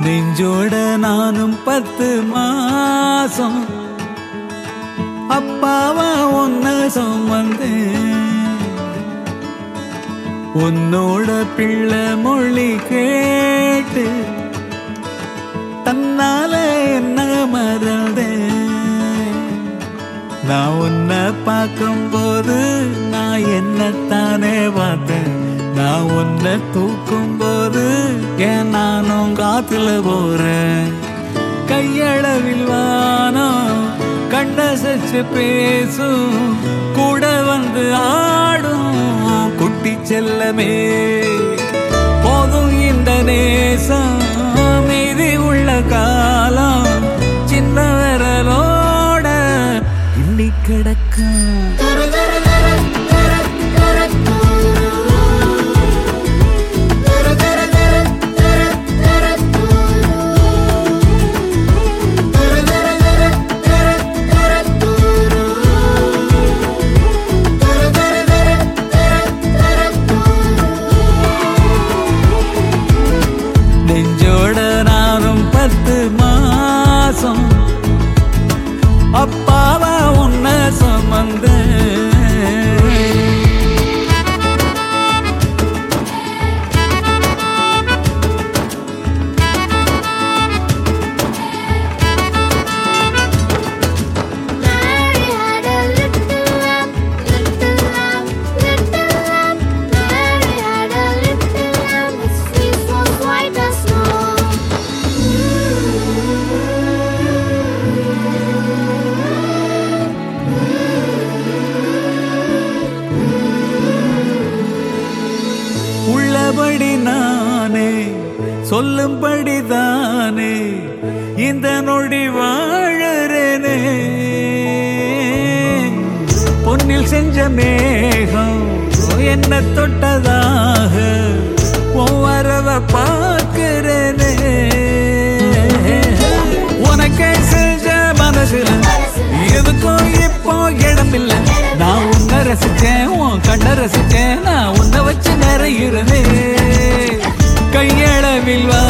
நெஞ்சோட நானும் பத்து மாசம் அப்பாவா ஒன்ன சுமந்தேன் உன்னோட பிள்ளை மொழி கேட்டு தன்னால என்ன மறந்தேன் நான் உன்னை பார்க்கும்போது நான் என்னத்தானே பார்த்தேன் நான் உன்னை தூக்கும் போது ஏன் நானும் காத்துல போறேன் கையளவில் வானம் கண்ணசச்சு பேசும் கூட வந்து ஆடும் குட்டி செல்லமே போதும் இந்த நேசம் மீதி உள்ள காலம் சின்ன விரலோட இன்னி கிடக்கும் நெஞ்சோட நானும் பத்து மாசம் அப்பாவா உன்ன சுமந்த Mary had a little lamb, little lamb, little lamb. Mary had a little lamb, its fleece was white as snow. உள்ளபடி நானே சொல்லும்படி தானே இந்த நொடி வாழறேனே பொன்னில் செஞ்ச மேகம் என்ன தொட்டதாக ஒவ்வொருவ பார்க்கிறேனே உனக்கே செஞ்ச மனசுல எதுக்கும் இப்போ இடமில்லை நான் உன்னை ரசிச்சேன் உன் கண்ண ரசிச்சேன் நான் உன்னை வச்சு நிறையிறதே கையளவில் வா